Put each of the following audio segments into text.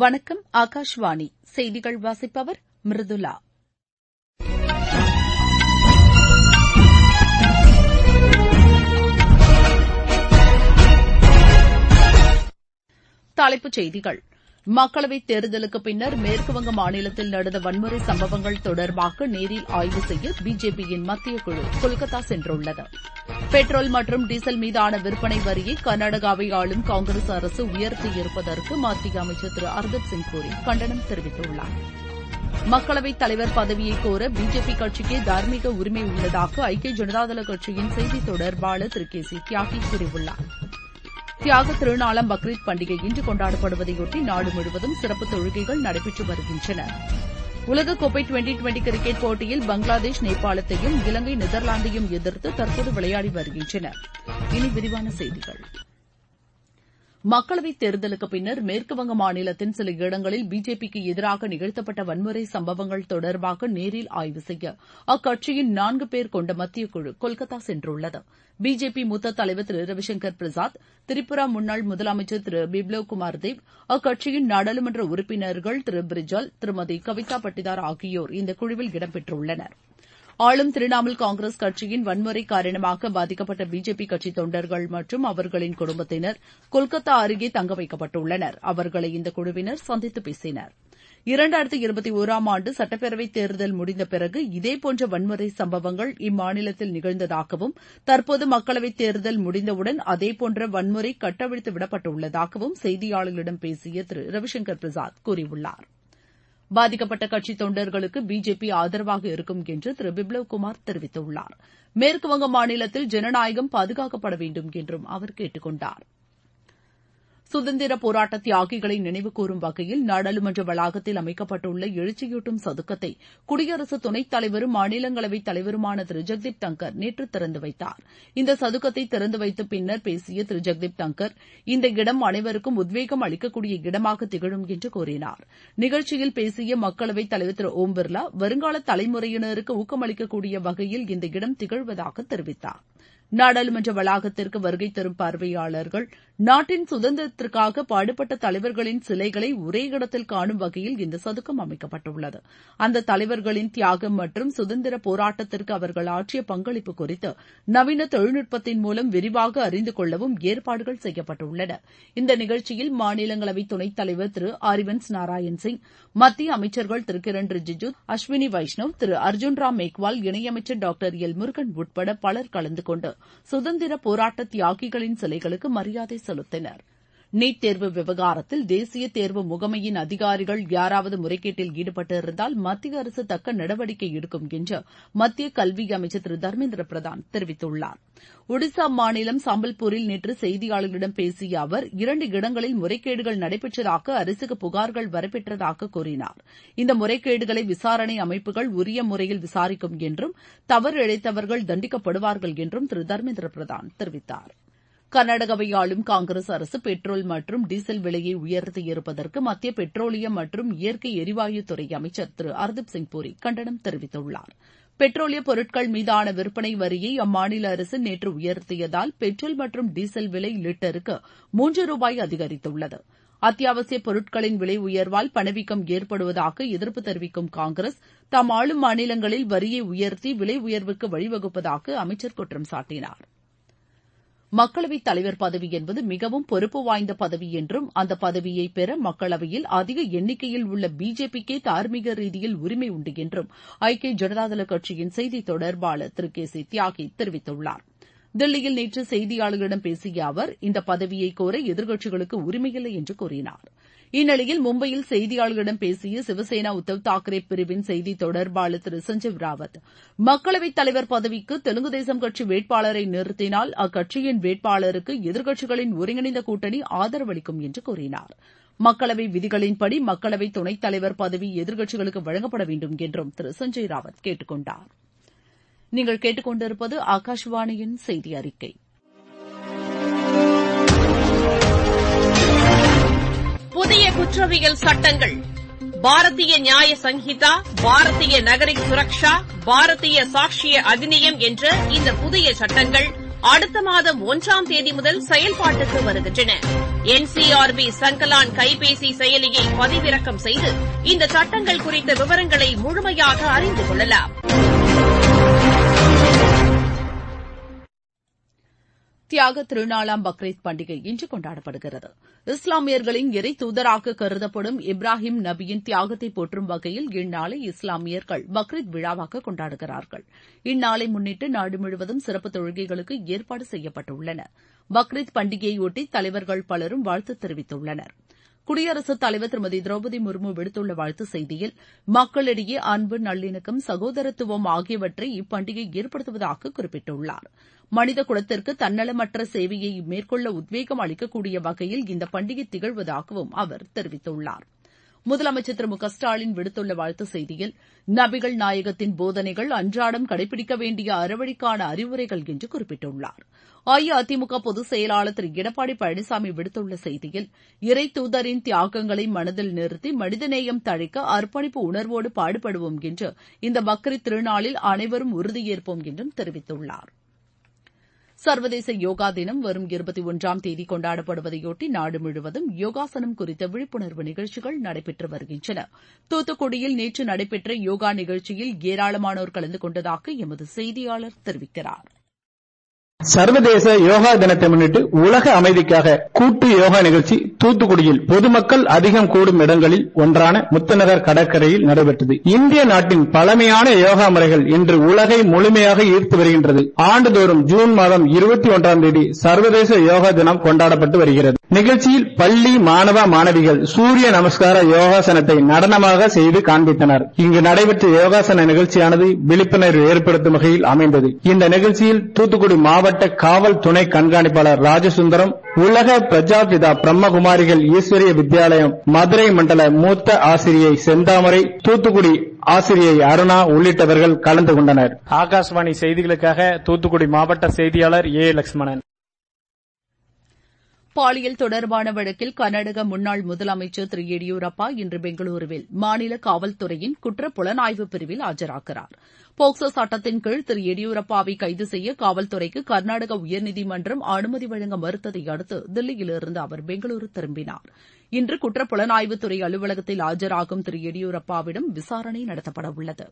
வணக்கம் ஆகாஷவாணி செய்திகள் வாசிப்பவர் மிருதுளா தலைப்புச் செய்திகள் மக்களவைத் தேர்தலுக்குப் பின்னர் மேற்குவங்க மாநிலத்தில் நடந்த வன்முறை சம்பவங்கள் தொடர்பாக நேரில் ஆய்வு செய்ய பிஜேபியின் மத்திய குழு கொல்கத்தா சென்றுள்ளது பெட்ரோல் மற்றும் டீசல் மீதான விற்பனை வரியை கர்நாடகாவை ஆளும் காங்கிரஸ் அரசு உயர்த்தியிருப்பதற்கு மத்திய அமைச்சர் திரு ஹர்தீப் சிங் பூரி கண்டனம் தெரிவித்துள்ளார் மக்களவைத் தலைவர் பதவியை கோர பிஜேபி கட்சிக்கே தார்மீக உரிமை உள்ளதாக ஐக்கிய ஜனதாதள கட்சியின் செய்தித் தொடர்பாளர் திரு கே சி தியாகி கூறியுள்ளார் தியாக திருநாளாம் பக்ரீத் பண்டிகை இன்று கொண்டாடப்படுவதையொட்டி நாடு முழுவதும் சிறப்பு தொழுகைகள் நடைபெற்று வருகின்றன உலகக்கோப்பை டுவெண்டி டுவெண்டி கிரிக்கெட் போட்டியில் பங்களாதேஷ் நேபாளத்தையும் இலங்கை நெதர்லாந்தையும் எதிர்த்து தற்போது விளையாடி வருகின்றன இனி விரிவான செய்திகள் மக்களவைத் தேர்தலுக்குப் பின்னர் மேற்குவங்க மாநிலத்தின் சில இடங்களில் பிஜேபிக்கு எதிராக நிகழ்த்தப்பட்ட வன்முறை சம்பவங்கள் தொடர்பாக நேரில் ஆய்வு செய்ய அக்கட்சியின் நான்கு பேர் கொண்ட மத்திய குழு கொல்கத்தா சென்றுள்ளது பிஜேபி மூத்த தலைவர் திரு ரவிசங்கர் பிரசாத் திரிபுரா முன்னாள் முதலமைச்சர் திரு பிப்லவ் குமார் தேவ் அக்கட்சியின் நாடாளுமன்ற உறுப்பினர்கள் திரு பிரிஜால் திருமதி கவிதா பட்டிதார் ஆகியோர் இந்த குழுவில் இடம்பெற்றுள்ளனர் ஆளும் திரிணாமுல் காங்கிரஸ் கட்சியின் வன்முறை காரணமாக பாதிக்கப்பட்ட பிஜேபி கட்சி தொண்டர்கள் மற்றும் அவர்களின் குடும்பத்தினர் கொல்கத்தா அருகே தங்க வைக்கப்பட்டுள்ளனர் அவர்களை இந்த குழுவினர் சந்தித்து பேசினர் இரண்டாயிரத்தி இருபத்தி ஒராம் ஆண்டு சட்டப்பேரவைத் தேர்தல் முடிந்த பிறகு இதேபோன்ற வன்முறை சம்பவங்கள் இம்மாநிலத்தில் நிகழ்ந்ததாகவும் தற்போது மக்களவைத் தேர்தல் முடிந்தவுடன் அதேபோன்ற வன்முறை கட்டவிழ்த்து விடப்பட்டுள்ளதாகவும் செய்தியாளர்களிடம் பேசிய திரு ரவிசங்கர் பிரசாத் கூறியுள்ளார் பாதிக்கப்பட்ட கட்சி தொண்டர்களுக்கு பிஜேபி ஆதரவாக இருக்கும் என்று திரு பிப்லவ் குமார் தெரிவித்துள்ளார் மேற்குவங்க மாநிலத்தில் ஜனநாயகம் பாதுகாக்கப்பட வேண்டும் என்றும் அவர் கேட்டுக் கொண்டார் சுதந்திர போராட்ட தியாகிகளை நினைவுகூரும் வகையில் நாடாளுமன்ற வளாகத்தில் அமைக்கப்பட்டுள்ள எழுச்சியூட்டும் சதுக்கத்தை குடியரசு துணைத் தலைவரும் மாநிலங்களவைத் தலைவருமான திரு ஜெக்தீப் தங்கர் நேற்று திறந்து வைத்தார் இந்த சதுக்கத்தை திறந்து வைத்த பின்னர் பேசிய திரு ஜெக்தீப் தங்கர் இந்த இடம் அனைவருக்கும் உத்வேகம் அளிக்கக்கூடிய இடமாக திகழும் என்று கூறினார் நிகழ்ச்சியில் பேசிய மக்களவைத் தலைவர் திரு ஓம் பிர்லா வருங்கால தலைமுறையினருக்கு ஊக்கமளிக்கக்கூடிய வகையில் இந்த இடம் திகழ்வதாக தெரிவித்தார் நாடாளுமன்ற வளாகத்திற்கு வருகை தரும் பார்வையாளர்கள் நாட்டின் சுதந்திரத்திற்காக பாடுபட்ட தலைவர்களின் சிலைகளை ஒரே இடத்தில் காணும் வகையில் இந்த சதுக்கம் அமைக்கப்பட்டுள்ளது அந்த தலைவர்களின் தியாகம் மற்றும் சுதந்திர போராட்டத்திற்கு அவர்கள் ஆற்றிய பங்களிப்பு குறித்து நவீன தொழில்நுட்பத்தின் மூலம் விரிவாக அறிந்து கொள்ளவும் ஏற்பாடுகள் செய்யப்பட்டுள்ளன இந்த நிகழ்ச்சியில் மாநிலங்களவை துணைத் தலைவர் திரு ஹரிவன்ஸ் நாராயண் சிங் மத்திய அமைச்சர்கள் திரு கிரண் ரிஜிஜு அஸ்வினி வைஷ்ணவ் திரு அர்ஜுன் ராம் மேக்வால் இணையமைச்சர் டாக்டர் எல் முருகன் உட்பட பலர் கலந்து கொண்டு சுதந்திர போராட்ட தியாகிகளின் சிலைகளுக்கு மரியாதை செலுத்தினர் நீட் தேர்வு விவகாரத்தில் தேசிய தேர்வு முகமையின் அதிகாரிகள் யாராவது முறைகேட்டில் ஈடுபட்டிருந்தால் மத்திய அரசு தக்க நடவடிக்கை எடுக்கும் என்று மத்திய கல்வி அமைச்சர் திரு தர்மேந்திர பிரதான் தெரிவித்துள்ளார் ஒடிசா மாநிலம் சம்பல்பூரில் நேற்று செய்தியாளர்களிடம் பேசிய அவர் இரண்டு இடங்களில் முறைகேடுகள் நடைபெற்றதாக அரசுக்கு புகார்கள் வரப்பெற்றதாக கூறினார் இந்த முறைகேடுகளை விசாரணை அமைப்புகள் உரிய முறையில் விசாரிக்கும் என்றும் தவறு இழைத்தவர்கள் தண்டிக்கப்படுவார்கள் என்றும் திரு தர்மேந்திர பிரதான் தெரிவித்தார் கர்நாடகாவை ஆளும் காங்கிரஸ் அரசு பெட்ரோல் மற்றும் டீசல் விலையை உயர்த்தியிருப்பதற்கு மத்திய பெட்ரோலியம் மற்றும் இயற்கை எரிவாயுத்துறை அமைச்சர் திரு ஹர்தீப் சிங் பூரி கண்டனம் தெரிவித்துள்ளார் பெட்ரோலிய பொருட்கள் மீதான விற்பனை வரியை அம்மாநில அரசு நேற்று உயர்த்தியதால் பெட்ரோல் மற்றும் டீசல் விலை லிட்டருக்கு மூன்று ரூபாய் அதிகரித்துள்ளது அத்தியாவசிய பொருட்களின் விலை உயர்வால் பணவீக்கம் ஏற்படுவதாக எதிர்ப்பு தெரிவிக்கும் காங்கிரஸ் தாம் ஆளும் மாநிலங்களில் வரியை உயர்த்தி விலை உயர்வுக்கு வழிவகுப்பதாக அமைச்சர் குற்றம் சாட்டினார் மக்களவைத் தலைவர் பதவி என்பது மிகவும் பொறுப்பு வாய்ந்த பதவி என்றும் அந்த பதவியை பெற மக்களவையில் அதிக எண்ணிக்கையில் உள்ள பிஜேபிக்கே தார்மீக ரீதியில் உரிமை உண்டு என்றும் ஐக்கிய ஜனதாதள கட்சியின் செய்தித் தொடர்பாளர் திரு கே சி தியாகி தெரிவித்துள்ளார் தில்லியில் நேற்று செய்தியாளர்களிடம் பேசிய அவர் இந்த பதவியை கோர எதிர்க்கட்சிகளுக்கு உரிமையில்லை என்று கூறினார் இந்நிலையில் மும்பையில் செய்தியாளர்களிடம் பேசிய சிவசேனா உத்தவ் தாக்கரே பிரிவின் செய்தி தொடர்பாளர் திரு சஞ்சீவ் ராவத் மக்களவைத் தலைவர் பதவிக்கு தெலுங்கு தேசம் கட்சி வேட்பாளரை நிறுத்தினால் அக்கட்சியின் வேட்பாளருக்கு எதிர்க்கட்சிகளின் ஒருங்கிணைந்த கூட்டணி ஆதரவளிக்கும் என்று கூறினார் மக்களவை விதிகளின்படி மக்களவை துணைத் தலைவர் பதவி எதிர்க்கட்சிகளுக்கு வழங்கப்பட வேண்டும் என்றும் திரு சஞ்சய் ராவத் கேட்டுக் கொண்டார் நீங்கள் கேட்டுக்கொண்டிருப்பது ஆகாஷவாணியின் செய்தி அறிக்கை புதிய குற்றவியல் சட்டங்கள் பாரதிய நியாய சங்கீதா பாரதிய நகரிக் சுரக்ஷா பாரதிய சாட்சிய அதிநியம் என்ற இந்த புதிய சட்டங்கள் அடுத்த மாதம் ஒன்றாம் தேதி முதல் செயல்பாட்டுக்கு வருகின்றன என்சிஆர்பி சங்கலான் கைபேசி செயலியை பதிவிறக்கம் செய்து இந்த சட்டங்கள் குறித்த விவரங்களை முழுமையாக அறிந்து கொள்ளலாம் தியாக திருநாளாம் பக்ரீத் பண்டிகை இன்று கொண்டாடப்படுகிறது இஸ்லாமியர்களின் இறை தூதராக கருதப்படும் இப்ராஹிம் நபியின் தியாகத்தை போற்றும் வகையில் இந்நாளை இஸ்லாமியர்கள் பக்ரீத் விழாவாக கொண்டாடுகிறார்கள் இந்நாளை முன்னிட்டு நாடு முழுவதும் சிறப்பு தொழுகைகளுக்கு ஏற்பாடு செய்யப்பட்டுள்ளன பக்ரீத் பண்டிகையையொட்டி தலைவர்கள் பலரும் வாழ்த்து தெரிவித்துள்ளனர் குடியரசுத் தலைவர் திருமதி திரௌபதி முர்மு விடுத்துள்ள வாழ்த்து செய்தியில் மக்களிடையே அன்பு நல்லிணக்கம் சகோதரத்துவம் ஆகியவற்றை இப்பண்டிகை ஏற்படுத்துவதாக குறிப்பிட்டுள்ளார் மனித குலத்திற்கு தன்னலமற்ற சேவையை மேற்கொள்ள உத்வேகம் அளிக்கக்கூடிய வகையில் இந்த பண்டிகை திகழ்வதாகவும் அவர் தெரிவித்துள்ளார் முதலமைச்சர் திரு மு க ஸ்டாலின் விடுத்துள்ள வாழ்த்து செய்தியில் நபிகள் நாயகத்தின் போதனைகள் அன்றாடம் கடைபிடிக்க வேண்டிய அறவழிக்கான அறிவுரைகள் என்று குறிப்பிட்டுள்ளார் அஇஅதிமுக பொதுச் செயலாளர் திரு எடப்பாடி பழனிசாமி விடுத்துள்ள செய்தியில் இறை தூதரின் தியாகங்களை மனதில் நிறுத்தி மனிதநேயம் தழைக்க அர்ப்பணிப்பு உணர்வோடு பாடுபடுவோம் என்று இந்த பக்ரீத் திருநாளில் அனைவரும் உறுதியேற்போம் என்றும் தெரிவித்துள்ளார் சர்வதேச யோகா தினம் வரும் இருபத்தி ஒன்றாம் தேதி கொண்டாடப்படுவதையொட்டி நாடு முழுவதும் யோகாசனம் குறித்த விழிப்புணர்வு நிகழ்ச்சிகள் நடைபெற்று வருகின்றன தூத்துக்குடியில் நேற்று நடைபெற்ற யோகா நிகழ்ச்சியில் ஏராளமானோர் கலந்து கொண்டதாக எமது செய்தியாளர் தெரிவிக்கிறார் சர்வதேச யோகா தினத்தை முன்னிட்டு உலக அமைதிக்காக கூட்டு யோகா நிகழ்ச்சி தூத்துக்குடியில் பொதுமக்கள் அதிகம் கூடும் இடங்களில் ஒன்றான முத்தநகர் கடற்கரையில் நடைபெற்றது இந்திய நாட்டின் பழமையான யோகா முறைகள் இன்று உலகை முழுமையாக ஈர்த்து வருகின்றது ஆண்டுதோறும் ஜூன் மாதம் இருபத்தி ஒன்றாம் தேதி சர்வதேச யோகா தினம் கொண்டாடப்பட்டு வருகிறது நிகழ்ச்சியில் பள்ளி மாணவ மாணவிகள் சூரிய நமஸ்கார யோகாசனத்தை நடனமாக செய்து காண்பித்தனர் இங்கு நடைபெற்ற யோகாசன நிகழ்ச்சியானது விழிப்புணர்வு ஏற்படுத்தும் வகையில் அமைந்தது இந்த நிகழ்ச்சியில் தூத்துக்குடி மாவட்ட மாவட்ட காவல் துணை கண்காணிப்பாளர் ராஜசுந்தரம் உலக பிரஜாபிதா பிரம்மகுமாரிகள் ஈஸ்வரிய வித்யாலயம் மதுரை மண்டல மூத்த ஆசிரியை செந்தாமரை தூத்துக்குடி ஆசிரியை அருணா உள்ளிட்டவர்கள் கலந்து கொண்டனர் ஆகாஷ்வாணி செய்திகளுக்காக தூத்துக்குடி மாவட்ட செய்தியாளர் ஏ லட்சுமணன் பாலியல் தொடர்பான வழக்கில் கர்நாடக முன்னாள் முதலமைச்சர் திரு எடியூரப்பா இன்று பெங்களூருவில் மாநில காவல்துறையின் குற்ற புலனாய்வு பிரிவில் ஆஜராகிறார் போக்சோ சட்டத்தின் கீழ் திரு எடியூரப்பாவை கைது செய்ய காவல்துறைக்கு கர்நாடக உயர்நீதிமன்றம் அனுமதி வழங்க மறுத்ததை அடுத்து தில்லியிலிருந்து அவர் பெங்களூரு திரும்பினார் இன்று குற்ற புலனாய்வுத்துறை அலுவலகத்தில் ஆஜராகும் திரு எடியூரப்பாவிடம் விசாரணை நடத்தப்படவுள்ளது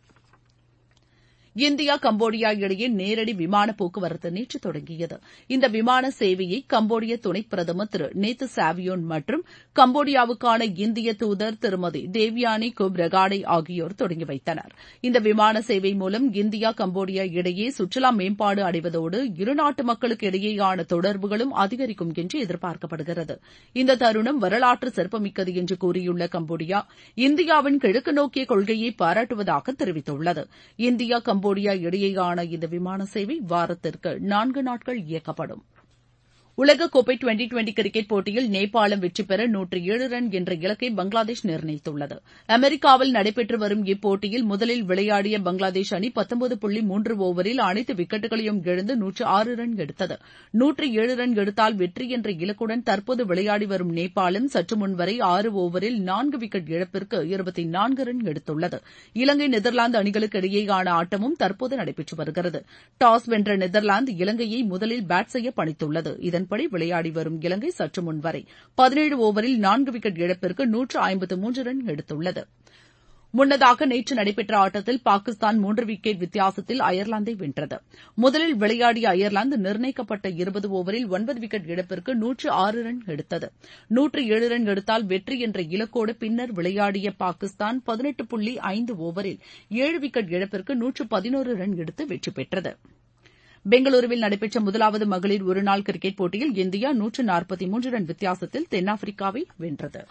இந்தியா கம்போடியா இடையே நேரடி விமான போக்குவரத்து நேற்று தொடங்கியது இந்த விமான சேவையை கம்போடிய துணை பிரதமர் திரு நேத்து சாவியோன் மற்றும் கம்போடியாவுக்கான இந்திய தூதர் திருமதி தேவ்யானி குப்ரகாடே ஆகியோர் தொடங்கி வைத்தனர் இந்த விமான சேவை மூலம் இந்தியா கம்போடியா இடையே சுற்றுலா மேம்பாடு அடைவதோடு இருநாட்டு மக்களுக்கு இடையேயான தொடர்புகளும் அதிகரிக்கும் என்று எதிர்பார்க்கப்படுகிறது இந்த தருணம் வரலாற்று சிறப்புமிக்கது என்று கூறியுள்ள கம்போடியா இந்தியாவின் கிழக்கு நோக்கிய கொள்கையை பாராட்டுவதாக தெரிவித்துள்ளது இந்தியா கம்போடியா இடையேயான இந்த விமான சேவை வாரத்திற்கு நான்கு நாட்கள் இயக்கப்படும் உலகக்கோப்பை டுவெண்டி டுவெண்டி கிரிக்கெட் போட்டியில் நேபாளம் வெற்றி பெற நூற்று ஏழு ரன் என்ற இலக்கை பங்களாதேஷ் நிர்ணயித்துள்ளது அமெரிக்காவில் நடைபெற்று வரும் இப்போட்டியில் முதலில் விளையாடிய பங்களாதேஷ் அணி பத்தொன்பது புள்ளி மூன்று ஓவரில் அனைத்து விக்கெட்டுகளையும் இழந்து நூற்று ஆறு ரன் எடுத்தது நூற்று ஏழு ரன் எடுத்தால் வெற்றி என்ற இலக்குடன் தற்போது விளையாடி வரும் நேபாளம் சற்று முன்வரை ஆறு ஓவரில் நான்கு விக்கெட் இழப்பிற்கு இருபத்தி நான்கு ரன் எடுத்துள்ளது இலங்கை நெதர்லாந்து அணிகளுக்கு இடையேயான ஆட்டமும் தற்போது நடைபெற்று வருகிறது டாஸ் வென்ற நெதர்லாந்து இலங்கையை முதலில் பேட் செய்ய பணித்துள்ளது இதன்படி விளையாடி வரும் இலங்கை சற்று முன்வரை பதினேழு ஓவரில் நான்கு விக்கெட் இழப்பிற்கு நூற்று ஐம்பத்து மூன்று ரன் எடுத்துள்ளது முன்னதாக நேற்று நடைபெற்ற ஆட்டத்தில் பாகிஸ்தான் மூன்று விக்கெட் வித்தியாசத்தில் அயர்லாந்தை வென்றது முதலில் விளையாடிய அயர்லாந்து நிர்ணயிக்கப்பட்ட இருபது ஓவரில் ஒன்பது விக்கெட் இழப்பிற்கு நூற்று ஆறு ரன் எடுத்தது நூற்று ஏழு ரன் எடுத்தால் வெற்றி என்ற இலக்கோடு பின்னர் விளையாடிய பாகிஸ்தான் பதினெட்டு புள்ளி ஐந்து ஓவரில் ஏழு விக்கெட் இழப்பிற்கு நூற்று பதினோரு ரன் எடுத்து வெற்றி பெற்றது பெங்களூருவில் நடைபெற்ற முதலாவது மகளிர் ஒருநாள் கிரிக்கெட் போட்டியில் இந்தியா நூற்று நாற்பத்தி மூன்று ரன் வித்தியாசத்தில் தென்னாப்பிரிக்காவை வென்றது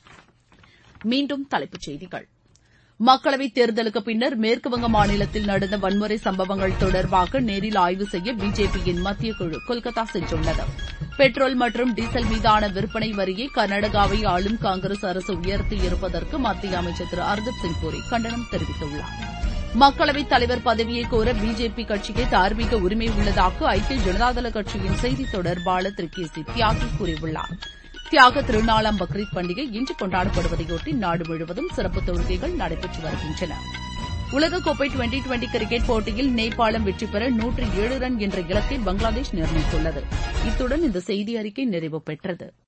மீண்டும் தலைப்புச் செய்திகள் மக்களவைத் தேர்தலுக்கு பின்னர் மேற்குவங்க மாநிலத்தில் நடந்த வன்முறை சம்பவங்கள் தொடர்பாக நேரில் ஆய்வு செய்ய பிஜேபியின் மத்திய குழு கொல்கத்தா சென்றுள்ளது பெட்ரோல் மற்றும் டீசல் மீதான விற்பனை வரியை கர்நாடகாவை ஆளும் காங்கிரஸ் அரசு உயர்த்தியிருப்பதற்கு மத்திய அமைச்சர் திரு ஹர்தீப் சிங் பூரி கண்டனம் தெரிவித்துள்ளார் மக்களவைத் தலைவர் பதவியை கோர பிஜேபி கட்சிக்கு தார்மீக உரிமை உள்ளதாக ஐக்கிய ஜனதாதள கட்சியின் செய்தி தொடர்பாளர் திரு கே சி தியாகி கூறியுள்ளார் தியாக திருநாளாம் பக்ரீத் பண்டிகை இன்று கொண்டாடப்படுவதையொட்டி நாடு முழுவதும் சிறப்பு தொழுகைகள் நடைபெற்று வருகின்றன உலகக்கோப்பை டுவெண்டி டுவெண்டி கிரிக்கெட் போட்டியில் நேபாளம் வெற்றி பெற நூற்று ஏழு ரன் என்ற இலக்கை பங்களாதேஷ் நிர்ணயித்துள்ளது இத்துடன் இந்த செய்தி அறிக்கை நிறைவு பெற்றது